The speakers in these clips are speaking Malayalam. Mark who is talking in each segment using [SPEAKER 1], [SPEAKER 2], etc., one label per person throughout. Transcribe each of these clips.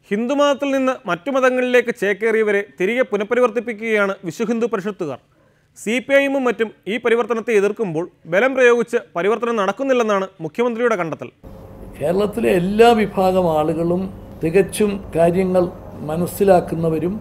[SPEAKER 1] ഹിന്ദുമതത്തിൽ നിന്ന് മറ്റു മതങ്ങളിലേക്ക് ചേക്കേറിയവരെ തിരികെ പുനഃപരിവർത്തിപ്പിക്കുകയാണ് വിശ്വഹിന്ദു പരിഷത്തുകാർ സി പി ഐഎമ്മും മറ്റും ഈ പരിവർത്തനത്തെ എതിർക്കുമ്പോൾ ബലം പ്രയോഗിച്ച് പരിവർത്തനം നടക്കുന്നില്ലെന്നാണ് മുഖ്യമന്ത്രിയുടെ കണ്ടെത്തൽ
[SPEAKER 2] കേരളത്തിലെ എല്ലാ വിഭാഗം ആളുകളും തികച്ചും കാര്യങ്ങൾ മനസ്സിലാക്കുന്നവരും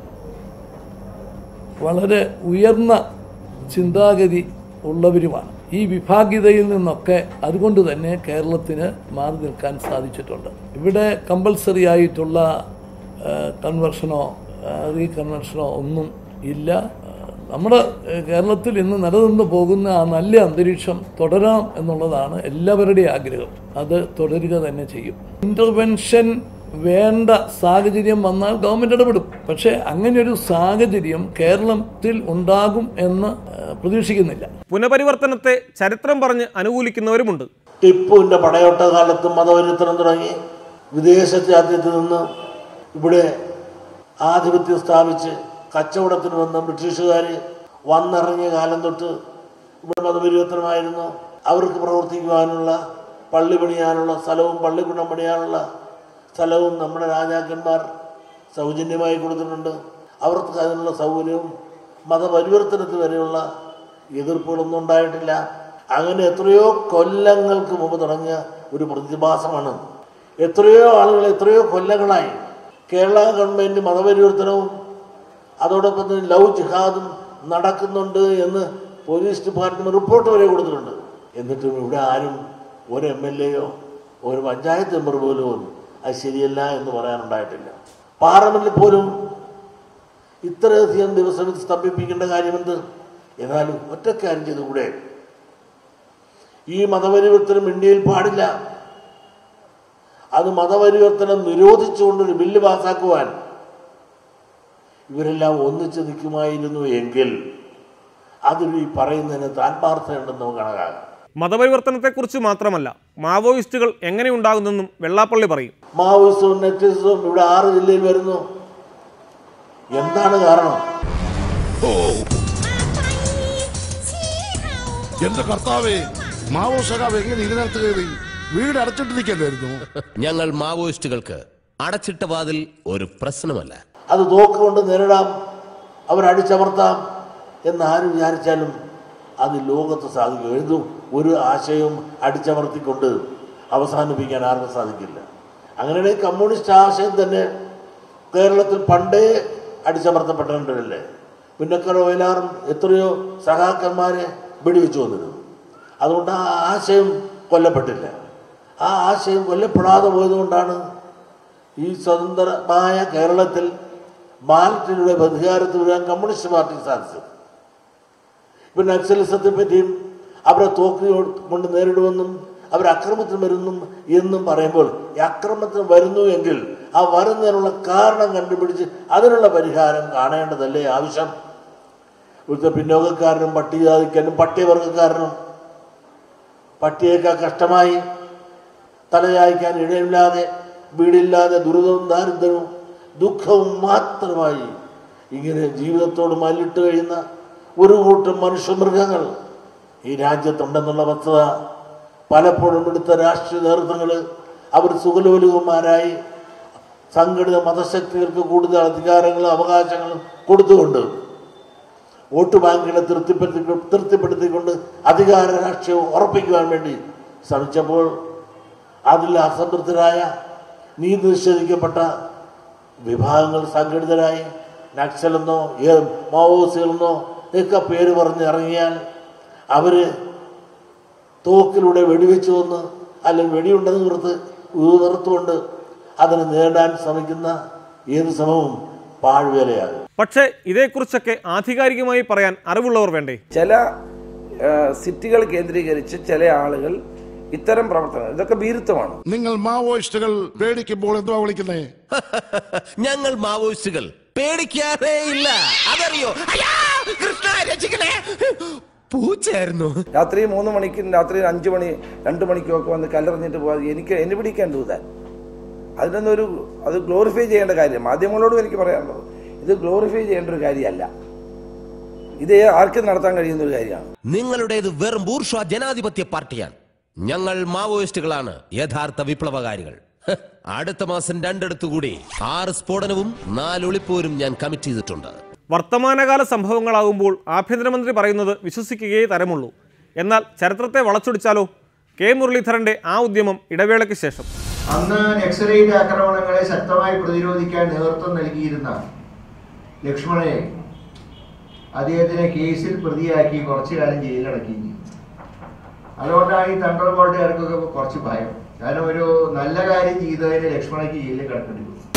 [SPEAKER 2] വളരെ ഉയർന്ന ചിന്താഗതി ഉള്ളവരുമാണ് ഈ വിഭാഗീയതയിൽ നിന്നൊക്കെ അതുകൊണ്ട് തന്നെ കേരളത്തിന് മാറി നിൽക്കാൻ സാധിച്ചിട്ടുണ്ട് ഇവിടെ കമ്പൽസറി ആയിട്ടുള്ള കൺവെർഷനോ റീകൺവെർഷനോ ഒന്നും ഇല്ല നമ്മുടെ ഏഹ്, കേരളത്തിൽ ഇന്ന് നിലനിന്ന് പോകുന്ന ആ നല്ല അന്തരീക്ഷം തുടരാം എന്നുള്ളതാണ് എല്ലാവരുടെയും ആഗ്രഹം അത് തുടരുക തന്നെ ചെയ്യും ഇന്റർവെൻഷൻ വേണ്ട സാഹചര്യം വന്നാൽ ഗവൺമെന്റ് ഇടപെടും പക്ഷേ അങ്ങനെ ഒരു സാഹചര്യം കേരളത്തിൽ ഉണ്ടാകും എന്ന് ഏഹ്, പ്രതീക്ഷിക്കുന്നില്ല
[SPEAKER 1] പുനഃപരിവർത്തനത്തെ ചരിത്രം പറഞ്ഞ് അനുകൂലിക്കുന്നവരുമുണ്ട്
[SPEAKER 3] ടിപ്പുവിൻ്റെ പടയോട്ട കാലത്ത് മതപരിവർത്തനം തുടങ്ങി വിദേശ രാജ്യത്ത് നിന്ന് ഇവിടെ ആധിപത്യം സ്ഥാപിച്ച് കച്ചവടത്തിന് വന്ന ബ്രിട്ടീഷുകാർ വന്നിറങ്ങിയ കാലം തൊട്ട് ഇവിടെ മതപരിവർത്തനമായിരുന്നു അവർക്ക് പ്രവർത്തിക്കുവാനുള്ള പള്ളി പണിയാനുള്ള സ്ഥലവും പള്ളിക്കുണം പണിയാനുള്ള സ്ഥലവും നമ്മുടെ രാജാക്കന്മാർ സൗജന്യമായി കൊടുത്തിട്ടുണ്ട് അവർക്ക് അതിനുള്ള സൗകര്യവും മതപരിവർത്തനത്തിന് വരെയുള്ള എതിർപ്പുകളൊന്നും ഉണ്ടായിട്ടില്ല അങ്ങനെ എത്രയോ കൊല്ലങ്ങൾക്ക് മുമ്പ് തുടങ്ങിയ ഒരു പ്രതിഭാസമാണ് എത്രയോ ആളുകൾ എത്രയോ കൊല്ലങ്ങളായി കേരള ഗവൺമെൻറ് മതപരിവർത്തനവും അതോടൊപ്പം തന്നെ ലവ് ജിഹാദും നടക്കുന്നുണ്ട് എന്ന് പോലീസ് ഡിപ്പാർട്ട്മെന്റ് റിപ്പോർട്ട് വരെ കൊടുത്തിട്ടുണ്ട് എന്നിട്ടും ഇവിടെ ആരും ഒരു എം എൽ എയോ ഒരു പഞ്ചായത്ത് മെമ്പർ പോലും അത് ശരിയല്ല എന്ന് പറയാനുണ്ടായിട്ടില്ല പാർലമെന്റിൽ പോലും ഇത്രയധികം ദിവസം ഇത് സ്തംഭിപ്പിക്കേണ്ട കാര്യമെന്ത് എന്നാലും ഒറ്റക്കാര്യം ചെയ്തുകൂടെ ഈ മതപരിവർത്തനം ഇന്ത്യയിൽ പാടില്ല അത് മതപരിവർത്തനം നിരോധിച്ചുകൊണ്ടൊരു ബില്ല് പാസ്സാക്കുവാൻ ഇവരെല്ലാം ഒന്നിച്ച് നിൽക്കുമായിരുന്നു എങ്കിൽ അതിൽ ഈ പറയുന്നതിന് താത്മാർത്ഥമുണ്ടെന്ന് നമുക്ക് കണക്കാക്കാം
[SPEAKER 1] മതപരിവർത്തനത്തെക്കുറിച്ച് മാത്രമല്ല മാവോയിസ്റ്റുകൾ എങ്ങനെ ഉണ്ടാകുന്നെന്നും വെള്ളാപ്പള്ളി പറയും
[SPEAKER 3] മാവോയിസവും നെറ്റിസവും ഇവിടെ ആറ് ജില്ലയിൽ വരുന്നു എന്താണ് കാരണം
[SPEAKER 4] എന്റെ കർത്താവേ മാവോ സഖാവ് എങ്ങനെ ഇതിനകത്ത് കയറി വീട് അടച്ചിട്ടിരിക്കല്ലായിരുന്നു
[SPEAKER 5] ഞങ്ങൾ മാവോയിസ്റ്റുകൾക്ക് അടച്ചിട്ട വാതിൽ ഒരു പ്രശ്നമല്ല
[SPEAKER 3] അത് തോക്കുകൊണ്ട് നേരിടാം അവരടിച്ചമർത്താം എന്ന് ആര് വിചാരിച്ചാലും അത് ലോകത്ത് സാധിക്കും എഴുതും ഒരു ആശയവും അടിച്ചമർത്തിക്കൊണ്ട് അവസാനിപ്പിക്കാൻ ആർക്കും സാധിക്കില്ല അങ്ങനെയാണെങ്കിൽ കമ്മ്യൂണിസ്റ്റ് ആശയം തന്നെ കേരളത്തിൽ പണ്ടേ അടിച്ചമർത്തപ്പെട്ടിട്ടുണ്ടല്ലേ പിന്നക്കര വയലാറും എത്രയോ സഹാക്കന്മാരെ വെടിവെച്ചു വന്നിരുന്നു അതുകൊണ്ട് ആ ആശയം കൊല്ലപ്പെട്ടില്ല ആ ആശയം കൊല്ലപ്പെടാതെ പോയതുകൊണ്ടാണ് ഈ സ്വതന്ത്രമായ കേരളത്തിൽ ബാലറ്റിലൂടെ അധികാരത്തിൽ വരാൻ കമ്മ്യൂണിസ്റ്റ് പാർട്ടിക്ക് സാധിച്ചത് ഇപ്പം നക്സലിസത്തെ പറ്റിയും അവരെ തോക്ക് കൊണ്ട് നേരിടുമെന്നും അവർ അക്രമത്തിന് വരുന്നു എന്നും പറയുമ്പോൾ ഈ അക്രമത്തിന് വരുന്നു എങ്കിൽ ആ വരുന്നതിനുള്ള കാരണം കണ്ടുപിടിച്ച് അതിനുള്ള പരിഹാരം കാണേണ്ടതല്ലേ ആവശ്യം ഇവിടുത്തെ പിന്നോക്കക്കാരനും പട്ടികജാതിക്കാരനും പട്ടികവർഗക്കാരനും പട്ടിയേക്കാൾ കഷ്ടമായി തലചായ്ക്കാൻ ഇടയില്ലാതെ വീടില്ലാതെ ദുരിതവും ദാരിദ്ര്യവും ദുഃഖവും മാത്രമായി ഇങ്ങനെ ജീവിതത്തോട് മല്ലിട്ട് കഴിയുന്ന ഒരു കൂട്ടം മനുഷ്യമൃഗങ്ങൾ ഈ രാജ്യത്തുണ്ടെന്നുള്ള വസ്തുത പലപ്പോഴും ഇവിടുത്തെ രാഷ്ട്രീയ നേതൃത്വങ്ങൾ അവർ സുഖലോലുകന്മാരായി സംഘടിത മതശക്തികൾക്ക് കൂടുതൽ അധികാരങ്ങളും അവകാശങ്ങളും കൊടുത്തുകൊണ്ട് വോട്ട് ബാങ്കുകളെ തൃപ്തിപ്പെടുത്തി തൃപ്തിപ്പെടുത്തിക്കൊണ്ട് അധികാര രാഷ്ട്രീയം ഉറപ്പിക്കുവാൻ വേണ്ടി ശ്രമിച്ചപ്പോൾ അതിൽ അസംതൃപ്തരായ നീതി നിഷേധിക്കപ്പെട്ട വിഭാഗങ്ങൾ സംഘടിതരായി നക്സലെന്നോ ഏ മാവോയിസ്റ്റുകളെന്നോ ഒക്കെ പേര് പറഞ്ഞ് ഇറങ്ങിയാൽ അവർ തോക്കിലൂടെ വെടിവെച്ച് വന്ന് അല്ലെങ്കിൽ വെടിയുണ്ടെന്ന് നിർത്ത് നിർത്തുകൊണ്ട് അതിനെ നേടാൻ ശ്രമിക്കുന്ന ഏത് ശ്രമവും പാഴ്വേലയാകും
[SPEAKER 1] പക്ഷേ ഇതേക്കുറിച്ചൊക്കെ ആധികാരികമായി പറയാൻ അറിവുള്ളവർ വേണ്ടേ
[SPEAKER 6] ചില ആ, സിറ്റികൾ കേന്ദ്രീകരിച്ച് ചില ആളുകൾ ഇത്തരം പ്രവർത്തനങ്ങൾ ഇതൊക്കെ ഭീരുത്വമാണ്
[SPEAKER 4] നിങ്ങൾ മാവോയിസ്റ്റുകൾ പേടിക്കുമ്പോൾ എന്തുവാ വിളിക്കുന്നേ
[SPEAKER 5] ഞങ്ങൾ മാവോയിസ്റ്റുകൾ പേടിക്കാറേ ഇല്ല അതറിയോ അയ്യാ, കൃഷ്ണ രക്ഷിക്കണേ പൂച്ചയായിരുന്നു
[SPEAKER 6] രാത്രി മൂന്ന് മണിക്കും രാത്രി അഞ്ചു മണി രണ്ട് മണിക്കും ഒക്കെ വന്ന് കല്ലെറിഞ്ഞിട്ട് പോകാതെ എനിക്ക് എന്നെ പിടിക്കാൻ ദൂതാൻ അതിനൊന്നും ഒരു അത് ഗ്ലോറിഫൈ ചെയ്യേണ്ട കാര്യം മാധ്യമങ്ങളോടും എനിക്ക് പറയാനുള്ളത് ഇത് ഗ്ലോറിഫൈ ചെയ്യേണ്ട ഒരു കാര്യമല്ല ഇത് ആർക്കും നടത്താൻ കഴിയുന്ന ഒരു കാര്യമാണ്
[SPEAKER 5] നിങ്ങളുടേത് വെറും ബൂർഷ്വ ജനാധിപത്യ പാർട്ടിയാണ് ഞങ്ങൾ മാവോയിസ്റ്റുകളാണ് യഥാർത്ഥ വിപ്ലവകാരികൾ ഹ്, അടുത്ത മാസം രണ്ടിടത്തു കൂടി ആറ് സ്ഫോടനവും നാല് ഒളിപ്പോരും ഞാൻ കമ്മിറ്റ് ചെയ്തിട്ടുണ്ട്
[SPEAKER 1] വർത്തമാനകാല സംഭവങ്ങളാകുമ്പോൾ ആഭ്യന്തരമന്ത്രി പറയുന്നത് വിശ്വസിക്കുകയേ തരമുള്ളൂ എന്നാൽ ചരിത്രത്തെ വളച്ചൊടിച്ചാലോ കെ മുരളീധരന്റെ ആ ഉദ്യമം ഇടവേളയ്ക്ക് ശേഷം
[SPEAKER 7] അന്ന് നക്സലൈറ്റ് ആക്രമണങ്ങളെ ശക്തമായി പ്രതിരോധിക്കാൻ നേതൃത്വം നൽകിയിരുന്ന ലക്ഷ്മണനെ അദ്ദേഹത്തിനെ കേസിൽ പ്രതിയാക്കി കുറച്ചു കാലം ജയിലിലടക്കുകയും ചെയ്തു അതുകൊണ്ടാണ് ഈ തണ്ടർ ബോൾട്ടുകാർക്കൊക്കെ കുറച്ച് ഭയം കാരണം ഒരു നല്ല കാര്യം ചെയ്തതിന് ലക്ഷ്മണയ്ക്ക് ജയിലിൽ കിടക്കേണ്ടി വന്നു